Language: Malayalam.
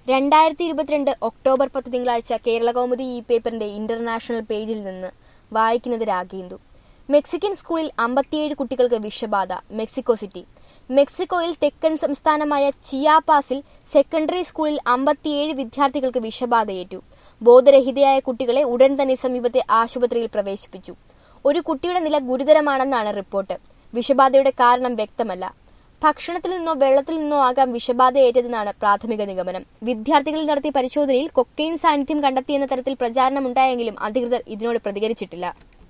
രണ്ടായിരത്തി ഇരുപത്തിരണ്ട് ഒക്ടോബർ പത്ത് തിങ്കളാഴ്ച കേരള കൗമുദി ഇ പേപ്പറിന്റെ ഇന്റർനാഷണൽ പേജിൽ നിന്ന് വായിക്കുന്നത് രാഗേന്ദു മെക്സിക്കൻ സ്കൂളിൽ അമ്പത്തിയേഴ് കുട്ടികൾക്ക് വിഷബാധ മെക്സിക്കോ സിറ്റി മെക്സിക്കോയിൽ തെക്കൻ സംസ്ഥാനമായ ചിയാപാസിൽ സെക്കൻഡറി സ്കൂളിൽ അമ്പത്തിയേഴ് വിദ്യാർത്ഥികൾക്ക് വിഷബാധയേറ്റു ബോധരഹിതയായ കുട്ടികളെ ഉടൻ തന്നെ സമീപത്തെ ആശുപത്രിയിൽ പ്രവേശിപ്പിച്ചു ഒരു കുട്ടിയുടെ നില ഗുരുതരമാണെന്നാണ് റിപ്പോർട്ട് വിഷബാധയുടെ കാരണം വ്യക്തമല്ല ഭക്ഷണത്തിൽ നിന്നോ വെള്ളത്തിൽ നിന്നോ ആകാം വിഷബാധയേറ്റതെന്നാണ് പ്രാഥമിക നിഗമനം വിദ്യാർത്ഥികളിൽ നടത്തിയ പരിശോധനയിൽ കൊക്കെയിൻ സാന്നിധ്യം കണ്ടെത്തിയെന്ന തരത്തിൽ പ്രചാരണമുണ്ടായെങ്കിലും അധികൃതർ ഇതിനോട് പ്രതികരിച്ചിട്ടില്ല